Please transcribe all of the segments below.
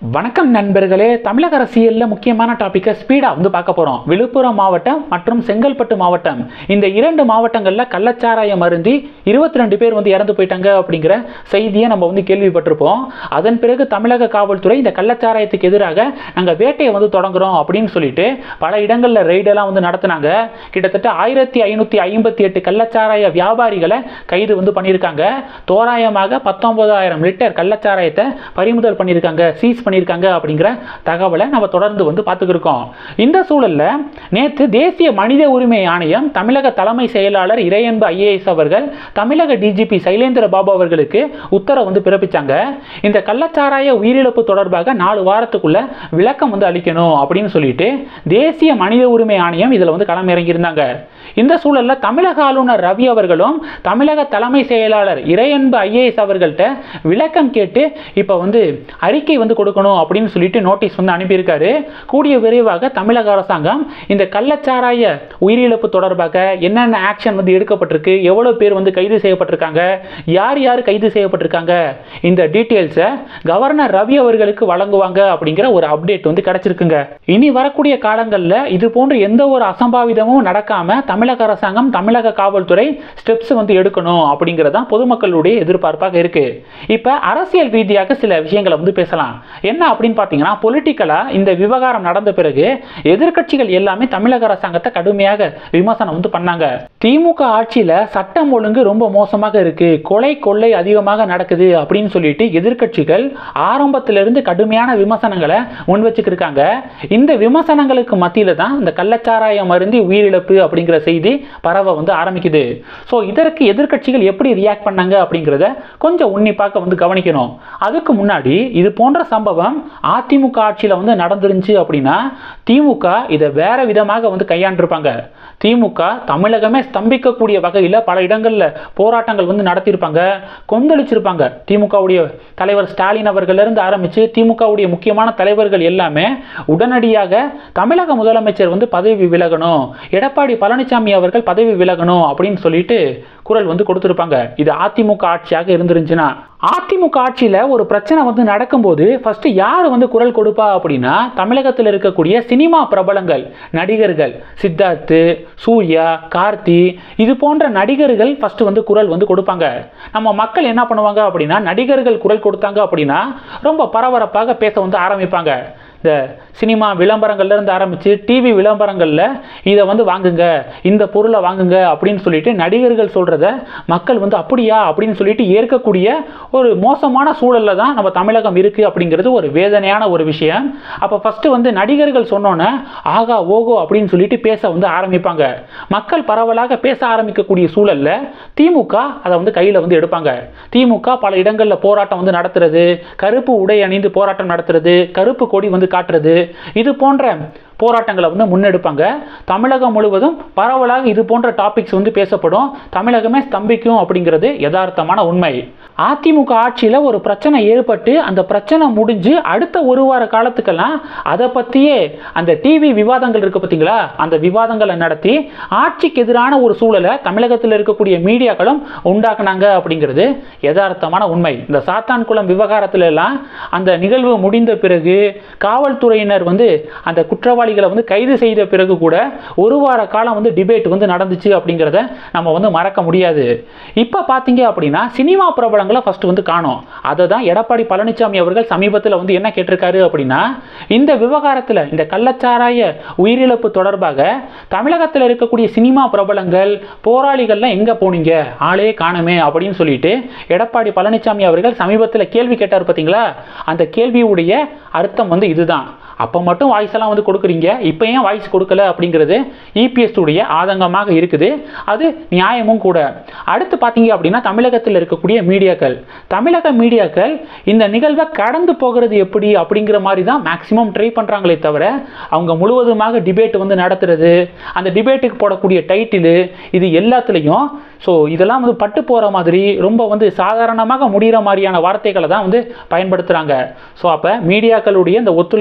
வணக்கம் நண்பர்களே தமிழக அரசியலில் முக்கியமான டாப்பிக்கை ஸ்பீடாக வந்து பார்க்க போகிறோம் விழுப்புரம் மாவட்டம் மற்றும் செங்கல்பட்டு மாவட்டம் இந்த இரண்டு மாவட்டங்களில் கள்ளச்சாராயம் அருந்தி இருபத்தி ரெண்டு பேர் வந்து இறந்து போயிட்டாங்க அப்படிங்கிற செய்தியை நம்ம வந்து கேள்விப்பட்டிருப்போம் அதன் பிறகு தமிழக காவல்துறை இந்த கள்ளச்சாராயத்துக்கு எதிராக நாங்கள் வேட்டையை வந்து தொடங்குறோம் அப்படின்னு சொல்லிட்டு பல இடங்களில் ரெய்டெல்லாம் வந்து நடத்துனாங்க கிட்டத்தட்ட ஆயிரத்தி ஐநூற்றி ஐம்பத்தி எட்டு கள்ளச்சாராய வியாபாரிகளை கைது வந்து பண்ணியிருக்காங்க தோராயமாக பத்தொன்பதாயிரம் லிட்டர் கள்ளச்சாராயத்தை பறிமுதல் பண்ணியிருக்காங்க சீஸ் பண்ணியிருக்காங்க அப்படிங்கிற தகவலை நம்ம தொடர்ந்து வந்து பார்த்துக்கிருக்கோம் இந்த சூழலில் நேற்று தேசிய மனித உரிமை ஆணையம் தமிழக தலைமை செயலாளர் இறையன்பு ஐஏஎஸ் அவர்கள் தமிழக டிஜிபி சைலேந்திர பாபு அவர்களுக்கு உத்தரவு வந்து பிறப்பிச்சாங்க இந்த கள்ளச்சாராய உயிரிழப்பு தொடர்பாக நாலு வாரத்துக்குள்ள விளக்கம் வந்து அளிக்கணும் அப்படின்னு சொல்லிட்டு தேசிய மனித உரிமை ஆணையம் இதில் வந்து களமிறங்கியிருந்தாங்க இந்த சூழலில் தமிழக ஆளுநர் ரவி அவர்களும் தமிழக தலைமை செயலாளர் இறையன்பு ஐஏஎஸ் அவர்கள்ட்ட விளக்கம் கேட்டு இப்போ வந்து அறிக்கை வந்து கொடுக்கணும் அப்படின்னு சொல்லிட்டு நோட்டீஸ் வந்து அனுப்பியிருக்காரு கூடிய விரைவாக தமிழக அரசாங்கம் இந்த கள்ளச்சாராய உயிரிழப்பு தொடர்பாக என்னென்ன ஆக்ஷன் வந்து எடுக்கப்பட்டிருக்கு எவ்வளோ பேர் வந்து கைது செய்யப்பட்டிருக்காங்க யார் யார் கைது செய்யப்பட்டிருக்காங்க இந்த டீட்டெயில்ஸை கவர்னர் ரவி அவர்களுக்கு வழங்குவாங்க அப்படிங்கிற ஒரு அப்டேட் வந்து கிடைச்சிருக்குங்க இனி வரக்கூடிய காலங்களில் இது போன்ற எந்த ஒரு அசம்பாவிதமும் நடக்காம தமிழக அரசாங்கம் தமிழக காவல்துறை ஸ்டெப்ஸ் வந்து எடுக்கணும் அப்படிங்கிறதான் பொதுமக்களுடைய எதிர்பார்ப்பாக இருக்கு இப்போ அரசியல் ரீதியாக சில விஷயங்களை வந்து பேசலாம் என்ன அப்படின்னு பார்த்தீங்கன்னா பொலிட்டிக்கலாக இந்த விவகாரம் நடந்த பிறகு எதிர்க்கட்சிகள் எல்லாமே தமிழக அரசாங்கத்தை கடுமையாக விமர்சனம் வந்து பண்ணாங்க திமுக ஆட்சியில் சட்டம் ஒழுங்கு ரொம்ப மோசமாக இருக்கு கொலை கொள்ளை அதிகமாக நடக்குது அப்படின்னு சொல்லிட்டு எதிர்க்கட்சிகள் ஆரம்பத்திலிருந்து கடுமையான விமர்சனங்களை முன் வச்சுக்கிருக்காங்க இந்த விமர்சனங்களுக்கு மத்தியில் தான் இந்த கள்ளச்சாராயம் அருந்தி உயிரிழப்பு அப்படிங்கிற செய்தி பரவ வந்து ஆரம்பிக்குது ஸோ இதற்கு எதிர்க்கட்சிகள் எப்படி ரியாக்ட் பண்ணாங்க அப்படிங்கிறத கொஞ்சம் உன்னிப்பாக்க வந்து கவனிக்கணும் அதுக்கு முன்னாடி இது போன்ற சம்பவம் அதிமுக ஆட்சியில் வந்து நடந்துருந்துச்சு அப்படின்னா திமுக இதை வேற விதமாக வந்து கையாண்டிருப்பாங்க திமுக தமிழகமே ஸ்தம்பிக்கக்கூடிய வகையில் பல இடங்களில் போராட்டங்கள் வந்து நடத்தியிருப்பாங்க கொந்தளிச்சிருப்பாங்க திமுகவுடைய தலைவர் ஸ்டாலின் அவர்களிருந்து ஆரம்பித்து திமுகவுடைய முக்கியமான தலைவர்கள் எல்லாமே உடனடியாக தமிழக முதலமைச்சர் வந்து பதவி விலகணும் எடப்பாடி பழனிசாமி அவர்கள் பதவி விலகணும் அப்படின்னு சொல்லிட்டு குரல் வந்து கொடுத்துருப்பாங்க இது அதிமுக ஆட்சியாக இருந்துருந்துச்சுன்னா அதிமுக ஆட்சியில் ஒரு பிரச்சனை வந்து நடக்கும்போது ஃபர்ஸ்ட் யார் வந்து குரல் கொடுப்பா அப்படின்னா தமிழகத்தில் இருக்கக்கூடிய சினிமா பிரபலங்கள் நடிகர்கள் சித்தார்த்து சூர்யா கார்த்தி இது போன்ற நடிகர்கள் ஃபர்ஸ்ட் வந்து குரல் வந்து கொடுப்பாங்க நம்ம மக்கள் என்ன பண்ணுவாங்க அப்படின்னா நடிகர்கள் குரல் கொடுத்தாங்க அப்படின்னா ரொம்ப பரபரப்பாக பேச வந்து ஆரம்பிப்பாங்க இந்த சினிமா விளம்பரங்கள்ல இருந்து ஆரம்பித்து டிவி விளம்பரங்களில் இதை வந்து வாங்குங்க இந்த பொருளை வாங்குங்க அப்படின்னு சொல்லிட்டு நடிகர்கள் சொல்கிறத மக்கள் வந்து அப்படியா அப்படின்னு சொல்லிட்டு ஏற்கக்கூடிய ஒரு மோசமான சூழலில் தான் நம்ம தமிழகம் இருக்குது அப்படிங்கிறது ஒரு வேதனையான ஒரு விஷயம் அப்போ ஃபஸ்ட்டு வந்து நடிகர்கள் சொன்னோன்னே ஆகா ஓகோ அப்படின்னு சொல்லிட்டு பேச வந்து ஆரம்பிப்பாங்க மக்கள் பரவலாக பேச ஆரம்பிக்கக்கூடிய சூழலில் திமுக அதை வந்து கையில் வந்து எடுப்பாங்க திமுக பல இடங்களில் போராட்டம் வந்து நடத்துறது கருப்பு உடை அணிந்து போராட்டம் நடத்துறது கருப்பு கொடி வந்து காட்டுறது இது போன்ற போராட்டங்களை வந்து முன்னெடுப்பாங்க தமிழகம் முழுவதும் பரவலாக இது போன்ற டாபிக்ஸ் வந்து பேசப்படும் தமிழகமே ஸ்தம்பிக்கும் அப்படிங்கிறது யதார்த்தமான உண்மை அதிமுக ஆட்சியில் ஒரு பிரச்சனை ஏற்பட்டு அந்த பிரச்சனை முடிஞ்சு அடுத்த ஒரு வார காலத்துக்கெல்லாம் அதை பற்றியே அந்த டிவி விவாதங்கள் இருக்குது பார்த்தீங்களா அந்த விவாதங்களை நடத்தி ஆட்சிக்கு எதிரான ஒரு சூழலை தமிழகத்தில் இருக்கக்கூடிய மீடியாக்களும் உண்டாக்குனாங்க அப்படிங்கிறது யதார்த்தமான உண்மை இந்த சாத்தான்குளம் விவகாரத்துல எல்லாம் அந்த நிகழ்வு முடிந்த பிறகு காவல்துறையினர் வந்து அந்த குற்றவாளிகளை வந்து கைது செய்த பிறகு கூட ஒரு வார காலம் வந்து டிபேட் வந்து நடந்துச்சு அப்படிங்கிறத நம்ம வந்து மறக்க முடியாது இப்போ பார்த்தீங்க அப்படின்னா சினிமா பிரபலங்களை ஃபர்ஸ்ட் வந்து காணும் அதை தான் எடப்பாடி பழனிசாமி அவர்கள் சமீபத்தில் வந்து என்ன கேட்டிருக்காரு அப்படின்னா இந்த விவகாரத்தில் இந்த கள்ளச்சாராய உயிரிழப்பு தொடர்பாக தமிழகத்தில் இருக்கக்கூடிய சினிமா பிரபலங்கள் போராளிகள்லாம் எங்கே போனீங்க ஆளே காணுமே அப்படின்னு சொல்லிட்டு எடப்பாடி பழனிசாமி அவர்கள் சமீபத்தில் கேள்வி கேட்டார் பார்த்தீங்களா அந்த கேள்வியுடைய அர்த்தம் வந்து இதுதான் அப்போ மட்டும் வாய்ஸ் எல்லாம் வந்து கொடுக்குறீங்க இப்போ ஏன் வாய்ஸ் கொடுக்கல அப்படிங்கிறது இபிஎஸ் உடைய ஆதங்கமாக இருக்குது அது நியாயமும் கூட அடுத்து பார்த்தீங்க அப்படின்னா தமிழகத்தில் இருக்கக்கூடிய மீடியாக்கள் தமிழக மீடியாக்கள் இந்த நிகழ்வை கடந்து போகிறது எப்படி அப்படிங்கிற மாதிரி தான் மேக்சிமம் ட்ரை பண்ணுறாங்களே தவிர அவங்க முழுவதுமாக டிபேட் வந்து நடத்துறது அந்த டிபேட்டுக்கு போடக்கூடிய டைட்டிலு இது எல்லாத்துலேயும் ஸோ இதெல்லாம் வந்து பட்டு போகிற மாதிரி ரொம்ப வந்து சாதாரணமாக முடிகிற மாதிரியான வார்த்தைகளை தான் வந்து பயன்படுத்துகிறாங்க ஸோ அப்போ மீடியாக்களுடைய இந்த ஒத்துழைப்பு அந்த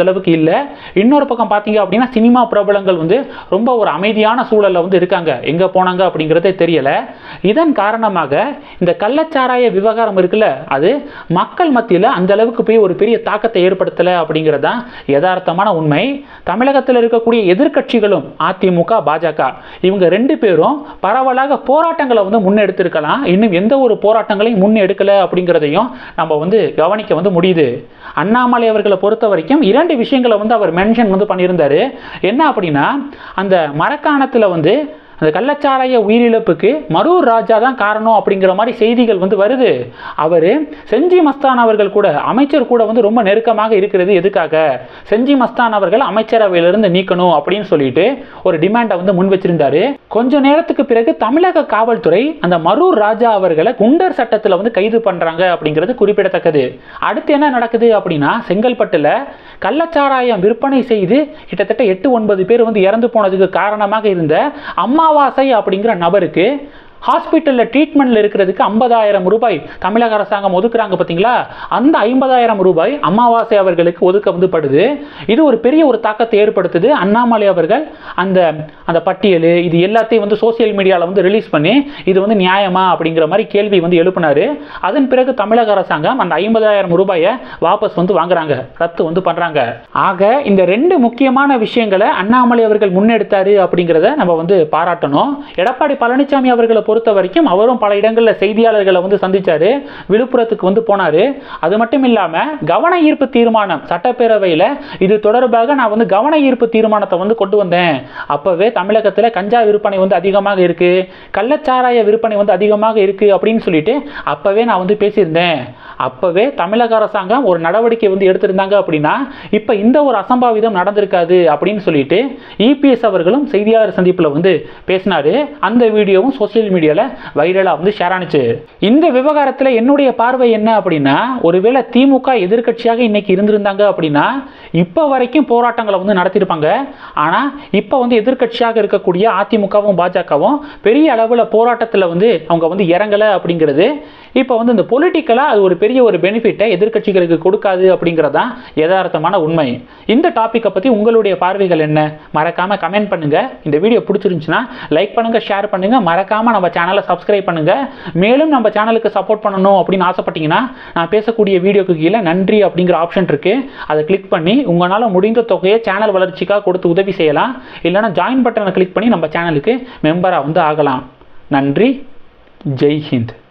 அளவுக்கு இல்லை இன்னொரு பக்கம் பார்த்தீங்க அப்படின்னா சினிமா பிரபலங்கள் வந்து ரொம்ப ஒரு அமைதியான சூழல்ல வந்து இருக்காங்க எங்க போனாங்க அப்படிங்கிறதே தெரியல இதன் காரணமாக இந்த கள்ளச்சாராய விவகாரம் இருக்குல்ல அது மக்கள் மத்தியில் அந்த அளவுக்கு போய் ஒரு பெரிய தாக்கத்தை ஏற்படுத்தலை அப்படிங்கிறது தான் யதார்த்தமான உண்மை தமிழகத்தில் இருக்கக்கூடிய எதிர்க்கட்சிகளும் அதிமுக பாஜக இவங்க ரெண்டு பேரும் பரவலாக போராட்டங்களை வந்து முன்னெடுத்திருக்கலாம் இன்னும் எந்த ஒரு போராட்டங்களையும் முன்னெடுக்கல அப்படிங்கிறதையும் நம்ம வந்து கவனிக்க வந்து முடியுது அண்ணாமலை அவர்களை பொறுத்த வரைக்கும் இரண்டு விஷயங்களை வந்து அவர் மென்ஷன் வந்து பண்ணியிருந்தாரு என்ன அப்படின்னா அந்த மரக்காணத்தில் வந்து அந்த கள்ளச்சாராய உயிரிழப்புக்கு மரூர் ராஜா தான் காரணம் அப்படிங்கிற மாதிரி செய்திகள் வந்து வருது அவர் செஞ்சி மஸ்தான் அவர்கள் கூட அமைச்சர் கூட வந்து ரொம்ப நெருக்கமாக இருக்கிறது எதுக்காக செஞ்சி மஸ்தான் அவர்கள் அமைச்சரவையிலிருந்து நீக்கணும் அப்படின்னு சொல்லிட்டு ஒரு டிமாண்டை வந்து முன் வச்சிருந்தாரு கொஞ்ச நேரத்துக்கு பிறகு தமிழக காவல்துறை அந்த மரூர் ராஜா அவர்களை குண்டர் சட்டத்தில் வந்து கைது பண்றாங்க அப்படிங்கிறது குறிப்பிடத்தக்கது அடுத்து என்ன நடக்குது அப்படின்னா செங்கல்பட்டுல கள்ளச்சாராயம் விற்பனை செய்து கிட்டத்தட்ட எட்டு ஒன்பது பேர் வந்து இறந்து போனதுக்கு காரணமாக இருந்த அமாவாசை அப்படிங்கிற நபருக்கு ஹாஸ்பிட்டலில் ட்ரீட்மெண்ட்டில் இருக்கிறதுக்கு ஐம்பதாயிரம் ரூபாய் தமிழக அரசாங்கம் ஒதுக்குறாங்க பார்த்தீங்களா அந்த ஐம்பதாயிரம் ரூபாய் அமாவாசை அவர்களுக்கு ஒதுக்க வந்து படுது இது ஒரு பெரிய ஒரு தாக்கத்தை ஏற்படுத்துது அண்ணாமலை அவர்கள் அந்த அந்த பட்டியல் இது எல்லாத்தையும் வந்து சோசியல் மீடியாவில் வந்து ரிலீஸ் பண்ணி இது வந்து நியாயமா அப்படிங்கிற மாதிரி கேள்வி வந்து எழுப்பினாரு அதன் பிறகு தமிழக அரசாங்கம் அந்த ஐம்பதாயிரம் ரூபாயை வாபஸ் வந்து வாங்குறாங்க ரத்து வந்து பண்ணுறாங்க ஆக இந்த ரெண்டு முக்கியமான விஷயங்களை அண்ணாமலை அவர்கள் முன்னெடுத்தாரு அப்படிங்கிறத நம்ம வந்து பாராட்டணும் எடப்பாடி பழனிசாமி அவர்களை பொறுத்த வரைக்கும் அவரும் பல இடங்களில் செய்தியாளர்களை வந்து சந்திச்சாரு விழுப்புரத்துக்கு வந்து போனாரு அது மட்டும் இல்லாம கவன ஈர்ப்பு தீர்மானம் சட்டப்பேரவையில் இது தொடர்பாக நான் வந்து கவன ஈர்ப்பு தீர்மானத்தை வந்து கொண்டு வந்தேன் அப்பவே தமிழகத்தில் கஞ்சா விற்பனை வந்து அதிகமாக இருக்கு கள்ளச்சாராய விற்பனை வந்து அதிகமாக இருக்கு அப்படின்னு சொல்லிட்டு அப்பவே நான் வந்து பேசியிருந்தேன் அப்பவே தமிழக அரசாங்கம் ஒரு நடவடிக்கை வந்து எடுத்திருந்தாங்க அப்படின்னா இப்போ இந்த ஒரு அசம்பாவிதம் நடந்திருக்காது அப்படின்னு சொல்லிட்டு இபிஎஸ் அவர்களும் செய்தியாளர் சந்திப்பில் வந்து பேசினாரு அந்த வீடியோவும் சோசியல் மீடியாவில் வைரலாக வந்து ஷேர் ஆனுச்சு இந்த விவகாரத்தில் என்னுடைய பார்வை என்ன அப்படின்னா ஒருவேளை திமுக எதிர்க்கட்சியாக இன்னைக்கு இருந்திருந்தாங்க அப்படின்னா இப்போ வரைக்கும் போராட்டங்களை வந்து நடத்தியிருப்பாங்க ஆனால் இப்போ வந்து எதிர்க்கட்சியாக இருக்கக்கூடிய அதிமுகவும் பாஜகவும் பெரிய அளவில் போராட்டத்தில் வந்து அவங்க வந்து இறங்கலை அப்படிங்கிறது இப்போ வந்து இந்த பொலிட்டிக்கலாக அது ஒரு பெரிய ஒரு பெனிஃபிட்டை எதிர்க்கட்சிகளுக்கு கொடுக்காது அப்படிங்கிறது தான் யதார்த்தமான உண்மை இந்த டாப்பிக்கை பற்றி உங்களுடைய பார்வைகள் என்ன மறக்காமல் கமெண்ட் பண்ணுங்கள் இந்த வீடியோ பிடிச்சிருந்துச்சுன்னா லைக் பண்ணுங்கள் ஷேர் பண்ணுங்கள் மறக்காமல் நம்ம சேனலை சப்ஸ்கிரைப் பண்ணுங்கள் மேலும் நம்ம சேனலுக்கு சப்போர்ட் பண்ணணும் அப்படின்னு ஆசைப்பட்டீங்கன்னா நான் பேசக்கூடிய வீடியோக்கு கீழே நன்றி அப்படிங்கிற ஆப்ஷன் இருக்குது அதை கிளிக் பண்ணி உங்களால் முடிந்த தொகையை சேனல் வளர்ச்சிக்காக கொடுத்து உதவி செய்யலாம் இல்லைனா ஜாயின் பட்டனை கிளிக் பண்ணி நம்ம சேனலுக்கு மெம்பராக வந்து ஆகலாம் நன்றி ஜெய் ஹிந்த்